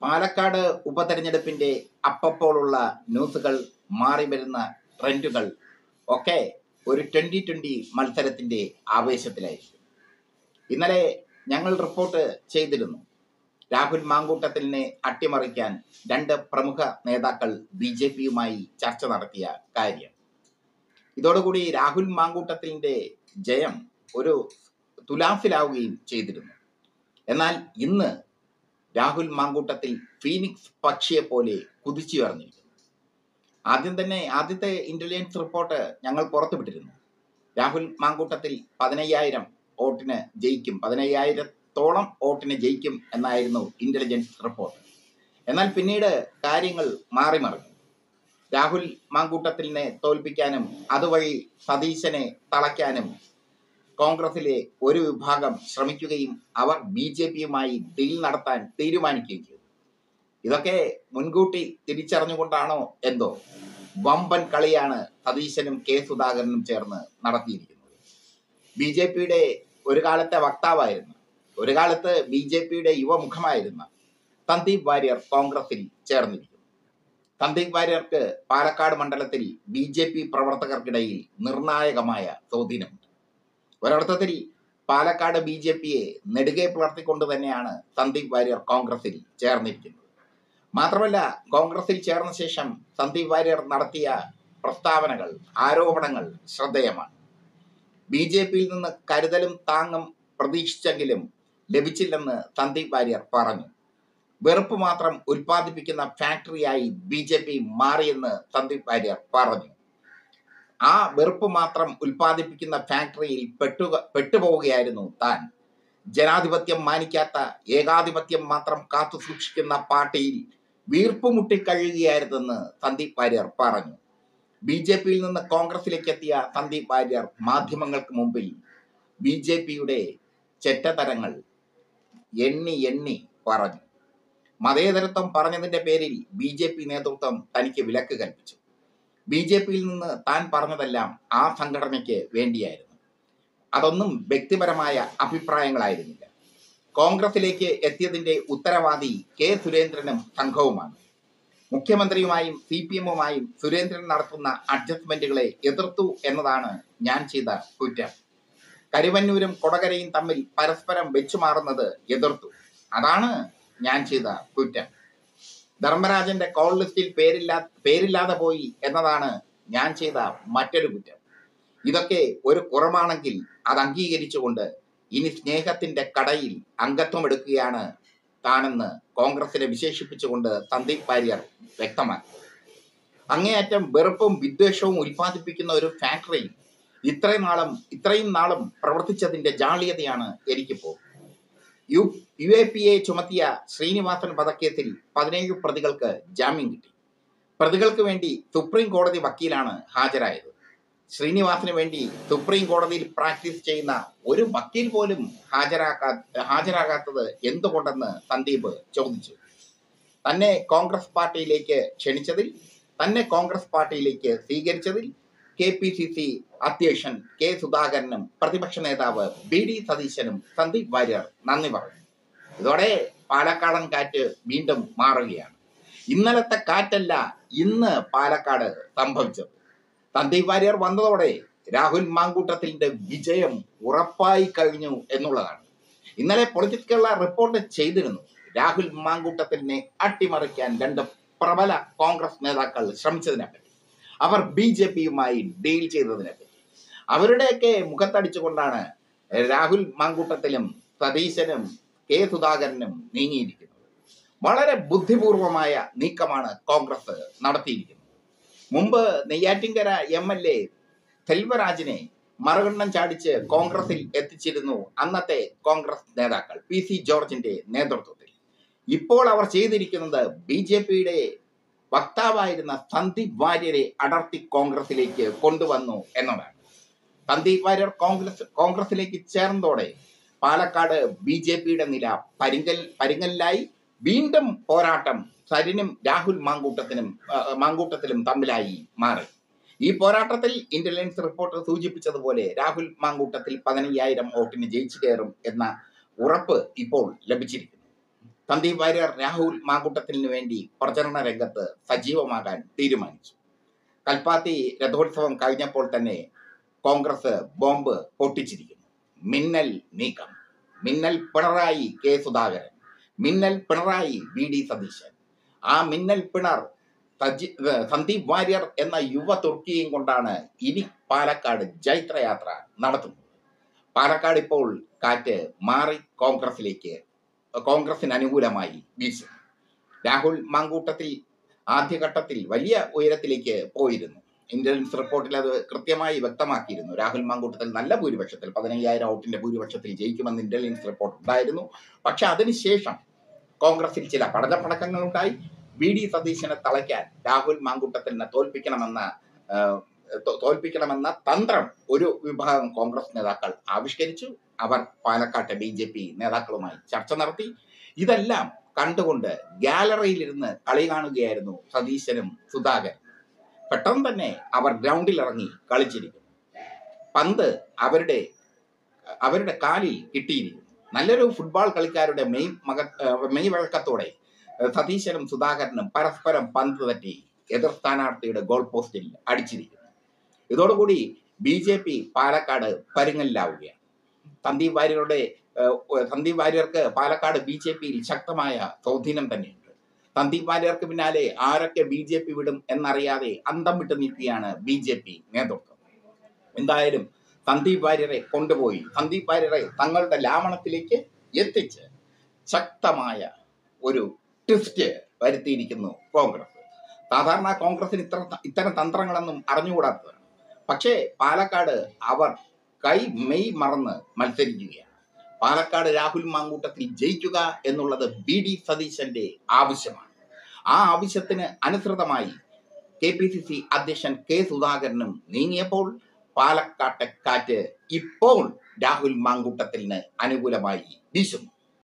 പാലക്കാട് ഉപതെരഞ്ഞെടുപ്പിന്റെ അപ്പപ്പോഴുള്ള ന്യൂസുകൾ മാറി വരുന്ന ട്രെൻഡുകൾ ഒക്കെ ഒരു ട്വന്റി ട്വന്റി മത്സരത്തിന്റെ ആവേശത്തിലായിരിക്കും ഇന്നലെ ഞങ്ങൾ റിപ്പോർട്ട് ചെയ്തിരുന്നു രാഹുൽ മാങ്കൂട്ടത്തിലിനെ അട്ടിമറിക്കാൻ രണ്ട് പ്രമുഖ നേതാക്കൾ ബി ജെ പിയുമായി ചർച്ച നടത്തിയ കാര്യം ഇതോടുകൂടി രാഹുൽ മാങ്കൂട്ടത്തിലിന്റെ ജയം ഒരു തുലാസിലാവുകയും ചെയ്തിരുന്നു എന്നാൽ ഇന്ന് രാഹുൽ മാങ്കൂട്ടത്തിൽ ഫീനിക്സ് പക്ഷിയെ പോലെ കുതിച്ചുയർന്നിരിക്കുന്നു ആദ്യം തന്നെ ആദ്യത്തെ ഇന്റലിജൻസ് റിപ്പോർട്ട് ഞങ്ങൾ പുറത്തുവിട്ടിരുന്നു രാഹുൽ മാങ്കൂട്ടത്തിൽ പതിനയ്യായിരം വോട്ടിന് ജയിക്കും പതിനയ്യായിരത്തോളം വോട്ടിന് ജയിക്കും എന്നായിരുന്നു ഇന്റലിജൻസ് റിപ്പോർട്ട് എന്നാൽ പിന്നീട് കാര്യങ്ങൾ മാറി മറിഞ്ഞു രാഹുൽ മാങ്കൂട്ടത്തിലിനെ തോൽപ്പിക്കാനും അതുവഴി സതീശനെ തളയ്ക്കാനും കോൺഗ്രസിലെ ഒരു വിഭാഗം ശ്രമിക്കുകയും അവർ ബി ജെ പിയുമായി ഡീൽ നടത്താൻ തീരുമാനിക്കുകയും ചെയ്തു ഇതൊക്കെ മുൻകൂട്ടി തിരിച്ചറിഞ്ഞുകൊണ്ടാണോ എന്തോ വമ്പൻ കളിയാണ് സതീശനും കെ സുധാകരനും ചേർന്ന് നടത്തിയിരിക്കുന്നത് ബി ജെ പിയുടെ ഒരു കാലത്തെ വക്താവായിരുന്ന ഒരു കാലത്ത് ബി ജെ പിയുടെ യുവമുഖമായിരുന്ന സന്ദീപ് വാര്യർ കോൺഗ്രസിൽ ചേർന്നിരിക്കുന്നു സന്ദീപ് വാര്യർക്ക് പാലക്കാട് മണ്ഡലത്തിൽ ബി ജെ പി പ്രവർത്തകർക്കിടയിൽ നിർണായകമായ സ്വാധീനമുണ്ട് ഒരർത്ഥത്തിൽ പാലക്കാട് ബി ജെ പിയെ നെടുകെ പുലർത്തിക്കൊണ്ട് തന്നെയാണ് സന്ദീപ് വാര്യർ കോൺഗ്രസിൽ ചേർന്നിരിക്കുന്നത് മാത്രമല്ല കോൺഗ്രസിൽ ചേർന്ന ശേഷം സന്ദീപ് വാര്യർ നടത്തിയ പ്രസ്താവനകൾ ആരോപണങ്ങൾ ശ്രദ്ധേയമാണ് ബി ജെ പിയിൽ നിന്ന് കരുതലും താങ്ങും പ്രതീക്ഷിച്ചെങ്കിലും ലഭിച്ചില്ലെന്ന് സന്ദീപ് വാര്യർ പറഞ്ഞു വെറുപ്പ് മാത്രം ഉൽപ്പാദിപ്പിക്കുന്ന ഫാക്ടറിയായി ബി ജെ പി മാറിയെന്ന് സന്ദീപ് വാര്യർ പറഞ്ഞു ആ വെറുപ്പ് മാത്രം ഉൽപ്പാദിപ്പിക്കുന്ന ഫാക്ടറിയിൽ പെട്ടുക പെട്ടുപോവുകയായിരുന്നു താൻ ജനാധിപത്യം മാനിക്കാത്ത ഏകാധിപത്യം മാത്രം കാത്തു സൂക്ഷിക്കുന്ന പാർട്ടിയിൽ വീർപ്പുമുട്ടി കഴിയുകയായിരുന്നെന്ന് സന്ദീപ് വാര്യർ പറഞ്ഞു ബി ജെ പിയിൽ നിന്ന് കോൺഗ്രസിലേക്ക് എത്തിയ സന്ദീപ് വാര്യർ മാധ്യമങ്ങൾക്ക് മുമ്പിൽ ബി ജെ പിയുടെ ചെറ്റതരങ്ങൾ എണ്ണി എണ്ണി പറഞ്ഞു മതേതരത്വം പറഞ്ഞതിന്റെ പേരിൽ ബി ജെ പി നേതൃത്വം തനിക്ക് വിലക്ക് കൽപ്പിച്ചു ബി ജെ പിയിൽ നിന്ന് താൻ പറഞ്ഞതെല്ലാം ആ സംഘടനയ്ക്ക് വേണ്ടിയായിരുന്നു അതൊന്നും വ്യക്തിപരമായ അഭിപ്രായങ്ങളായിരുന്നില്ല കോൺഗ്രസിലേക്ക് എത്തിയതിന്റെ ഉത്തരവാദി കെ സുരേന്ദ്രനും സംഘവുമാണ് മുഖ്യമന്ത്രിയുമായും സി പി എമ്മുമായും സുരേന്ദ്രൻ നടത്തുന്ന അഡ്ജസ്റ്റ്മെന്റുകളെ എതിർത്തു എന്നതാണ് ഞാൻ ചെയ്ത കുറ്റം കരുവന്നൂരും കൊടകരയും തമ്മിൽ പരസ്പരം വെച്ചുമാറുന്നത് എതിർത്തു അതാണ് ഞാൻ ചെയ്ത കുറ്റം ധർമ്മരാജന്റെ കോൾ ലിസ്റ്റിൽ പേരില്ലാ പേരില്ലാതെ പോയി എന്നതാണ് ഞാൻ ചെയ്ത മറ്റൊരു കുറ്റം ഇതൊക്കെ ഒരു കുറവാണെങ്കിൽ അത് അംഗീകരിച്ചുകൊണ്ട് ഇനി സ്നേഹത്തിന്റെ കടയിൽ അംഗത്വം എടുക്കുകയാണ് താനെന്ന് കോൺഗ്രസിനെ വിശേഷിപ്പിച്ചുകൊണ്ട് സന്ദീപ് വാര്യർ വ്യക്തമാക്കി അങ്ങേയറ്റം വെറുപ്പും വിദ്വേഷവും ഉൽപ്പാദിപ്പിക്കുന്ന ഒരു ഫാക്ടറിയിൽ ഇത്രയും നാളും ഇത്രയും നാളും പ്രവർത്തിച്ചതിന്റെ ജാള്യതയാണ് എനിക്കിപ്പോ U U A P A ചുമത്തിയ ശ്രീനിവാസൻ വധക്കേസിൽ പതിനേഴ് പ്രതികൾക്ക് ജാമ്യം കിട്ടി പ്രതികൾക്ക് വേണ്ടി സുപ്രീം കോടതി വക്കീലാണ് ഹാജരായത് ശ്രീനിവാസിന് വേണ്ടി സുപ്രീം കോടതിയിൽ പ്രാക്ടീസ് ചെയ്യുന്ന ഒരു വക്കീൽ പോലും ഹാജരാക്കാ ഹാജരാകാത്തത് എന്തുകൊണ്ടെന്ന് സന്ദീപ് ചോദിച്ചു തന്നെ കോൺഗ്രസ് പാർട്ടിയിലേക്ക് ക്ഷണിച്ചതിൽ തന്നെ കോൺഗ്രസ് പാർട്ടിയിലേക്ക് സ്വീകരിച്ചതിൽ കെ പി സി സി അധ്യക്ഷൻ കെ സുധാകരനും പ്രതിപക്ഷ നേതാവ് ബി ഡി സതീശനും സന്ദീപ് വാര്യർ നന്ദി പറഞ്ഞു ഇതോടെ പാലക്കാടൻ കാറ്റ് വീണ്ടും മാറുകയാണ് ഇന്നലത്തെ കാറ്റല്ല ഇന്ന് പാലക്കാട് സംഭവിച്ചത് സന്ദീപ് വാര്യർ വന്നതോടെ രാഹുൽ മാങ്കൂട്ടത്തിന്റെ വിജയം ഉറപ്പായി കഴിഞ്ഞു എന്നുള്ളതാണ് ഇന്നലെ പൊളിറ്റിക്സ് കേരള റിപ്പോർട്ട് ചെയ്തിരുന്നു രാഹുൽ മാങ്കൂട്ടത്തിനെ അട്ടിമറിക്കാൻ രണ്ട് പ്രബല കോൺഗ്രസ് നേതാക്കൾ ശ്രമിച്ചതിനെ പറ്റി അവർ ബി ജെ പിയുമായി ഡീൽ ചെയ്തതിനെ പറ്റി അവരുടെയൊക്കെ മുഖത്തടിച്ചുകൊണ്ടാണ് രാഹുൽ മാങ്കൂട്ടത്തിലും സതീശനും കെ സുധാകരനും നീങ്ങിയിരിക്കുന്നത് വളരെ ബുദ്ധിപൂർവമായ നീക്കമാണ് കോൺഗ്രസ് നടത്തിയിരിക്കുന്നത് മുമ്പ് നെയ്യാറ്റിൻകര എം എൽ എ സെൽവരാജിനെ മറുകണ്ണം ചാടിച്ച് കോൺഗ്രസിൽ എത്തിച്ചിരുന്നു അന്നത്തെ കോൺഗ്രസ് നേതാക്കൾ പി സി ജോർജിന്റെ നേതൃത്വത്തിൽ ഇപ്പോൾ അവർ ചെയ്തിരിക്കുന്നത് ബി ജെ പിയുടെ വക്താവായിരുന്ന സന്ദീപ് വാര്യരെ അടർത്തി കോൺഗ്രസിലേക്ക് കൊണ്ടുവന്നു എന്നതാണ് സന്ദീപ് വാര്യർ കോൺഗ്രസ് കോൺഗ്രസിലേക്ക് ചേർന്നതോടെ പാലക്കാട് ബി ജെ പിയുടെ നില പരിങ്കൽ പരിങ്ങലിലായി വീണ്ടും പോരാട്ടം സരിനും രാഹുൽ മാങ്കൂട്ടത്തിനും ആ, മാങ്കൂട്ടത്തിലും തമ്മിലായി മാറി ഈ പോരാട്ടത്തിൽ ഇന്റലിജൻസ് റിപ്പോർട്ട് സൂചിപ്പിച്ചതുപോലെ രാഹുൽ മാങ്കൂട്ടത്തിൽ പതിനയ്യായിരം വോട്ടിന് ജയിച്ചു കയറും എന്ന ഉറപ്പ് ഇപ്പോൾ ലഭിച്ചിരിക്കുന്നു സന്ദീപ് വാര്യർ രാഹുൽ മാങ്കൂട്ടത്തിന് വേണ്ടി പ്രചരണ രംഗത്ത് സജീവമാകാൻ തീരുമാനിച്ചു കൽപ്പാത്തി രഥോത്സവം കഴിഞ്ഞപ്പോൾ തന്നെ കോൺഗ്രസ് ബോംബ് പൊട്ടിച്ചിരിക്കുന്നു മിന്നൽ നീക്കം മിന്നൽ പിണറായി കെ സുധാകരൻ മിന്നൽ പിണറായി വി ഡി സതീശൻ ആ മിന്നൽ പിണർ സജി ഏഹ് സന്ദീപ് വാര്യർ എന്ന യുവ തുർക്കിയും കൊണ്ടാണ് ഇനി പാലക്കാട് ജൈത്രയാത്ര നടത്തുന്നത് പാലക്കാട് ഇപ്പോൾ കാറ്റ് മാറി കോൺഗ്രസിലേക്ക് കോൺഗ്രസിന് അനുകൂലമായി വീശും രാഹുൽ മാങ്കൂട്ടത്തിൽ ആദ്യഘട്ടത്തിൽ വലിയ ഉയരത്തിലേക്ക് പോയിരുന്നു ഇന്റലിജൻസ് റിപ്പോർട്ടിൽ അത് കൃത്യമായി വ്യക്തമാക്കിയിരുന്നു രാഹുൽ മാങ്കൂട്ടത്തിൽ നല്ല ഭൂരിപക്ഷത്തിൽ പതിനയ്യായിരം ഔട്ടിന്റെ ഭൂരിപക്ഷത്തിൽ ജയിക്കുമെന്ന് ഇന്റലിജൻസ് റിപ്പോർട്ട് ഉണ്ടായിരുന്നു പക്ഷെ അതിനുശേഷം കോൺഗ്രസിൽ ചില പടലപ്പടക്കങ്ങൾ ഉണ്ടായി വി ഡി സതീശനെ തളയ്ക്കാൻ രാഹുൽ മാങ്കൂട്ടത്തിനെ തോൽപ്പിക്കണമെന്ന ആ, തോ- തോൽപ്പിക്കണമെന്ന തന്ത്രം ഒരു വിഭാഗം കോൺഗ്രസ് നേതാക്കൾ ആവിഷ്കരിച്ചു അവർ പാലക്കാട്ടെ ബി ജെ പി നേതാക്കളുമായി ചർച്ച നടത്തി ഇതെല്ലാം കണ്ടുകൊണ്ട് ഗാലറിയിലിരുന്ന് കളി കാണുകയായിരുന്നു സതീശനും സുധാകരൻ പെട്ടെന്ന് തന്നെ അവർ ഗ്രൗണ്ടിൽ ഇറങ്ങി കളിച്ചിരിക്കുന്നു പന്ത് അവരുടെ അവരുടെ കാലിൽ കിട്ടിയിരിക്കുന്നു നല്ലൊരു ഫുട്ബോൾ കളിക്കാരുടെ മെയ് മക ഏഹ് മെയ് വഴക്കത്തോടെ ഏഹ് സതീശനും സുധാകരനും പരസ്പരം പന്ത് തട്ടി എതിർ സ്ഥാനാർത്ഥിയുടെ ഗോൾ പോസ്റ്റിൽ അടിച്ചിരിക്കുന്നു ഇതോടുകൂടി ബി ജെ പി പാലക്കാട് പരുങ്ങലിലാവുകയാണ് സന്ദീപ് വാര്യരുടെ ഏഹ്, സന്ദീപ് വാര്യർക്ക് പാലക്കാട് ബി ജെ പിയിൽ ശക്തമായ സ്വാധീനം തന്നെയുണ്ട് സന്ദീപ് വാര്യർക്ക് പിന്നാലെ ആരൊക്കെ ബി ജെ പി വിടും എന്നറിയാതെ അന്തം വിട്ട് നിൽക്കുകയാണ് ബി ജെ പി നേതൃത്വം എന്തായാലും സന്ദീപ് വാര്യരെ കൊണ്ടുപോയി സന്ദീപ് വാര്യരെ തങ്ങളുടെ ലാവണത്തിലേക്ക് എത്തിച്ച് ശക്തമായ ഒരു ട്വിസ്റ്റ് വരുത്തിയിരിക്കുന്നു കോൺഗ്രസ് സാധാരണ കോൺഗ്രസിന് ഇത്ര ഇത്തരം തന്ത്രങ്ങളൊന്നും അറിഞ്ഞുകൂടാത്തതാണ് പക്ഷേ പാലക്കാട് അവർ കൈ മെയ് മറന്ന് മത്സരിക്കുകയാണ് പാലക്കാട് രാഹുൽ മാങ്കൂട്ടത്തിൽ ജയിക്കുക എന്നുള്ളത് ബി ഡി സതീശന്റെ ആവശ്യമാണ് ആ ആവശ്യത്തിന് അനുസൃതമായി കെ പി സി സി അധ്യക്ഷൻ കെ സുധാകരനും നീങ്ങിയപ്പോൾ പാലക്കാട്ടെ കാറ്റ് ഇപ്പോൾ രാഹുൽ മാങ്കൂട്ടത്തിന് അനുകൂലമായി വീശുന്നു